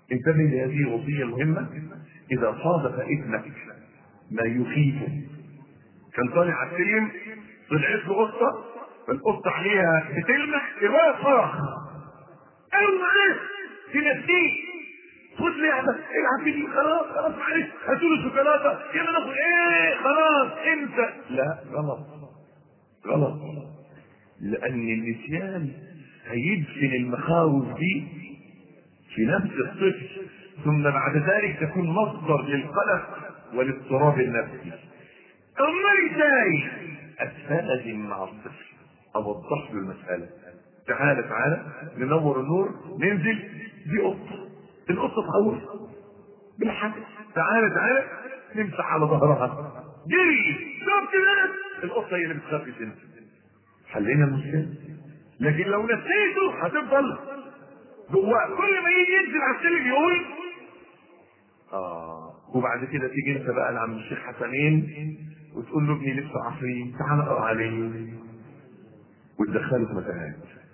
انتبه لهذه الوصيه المهمه اذا صادف ابنك ما يخيفه كان طالع على السلم طلعت له قطه القطه عليها بتلمح الولد صرخ اوعى تنسيه خد لعبه العب بيه خلاص خلاص معلش هاتوا له شوكولاته يلا ناخد ايه خلاص انت لا غلط غلط لان النسيان هيدفن المخاوف دي في نفس الطفل ثم بعد ذلك تكون مصدر للقلق والاضطراب النفسي اما ازاي اتفاهم مع الطفل اوضح له المساله تعالى تعالى ننور النور ننزل دي قطه القطه تخوف بالحق تعالى تعالى نمسح على ظهرها جري شفت ناس القطه هي اللي بتخاف تنزل حلينا المشكله لكن لو نسيته هتفضل جواه كل ما يجي ينزل على السلم يقول اه وبعد كده تيجي انت بقى لعم الشيخ حسنين وتقول له ابني لسه عفريت تعال اقرا عليه وتدخله في متاهات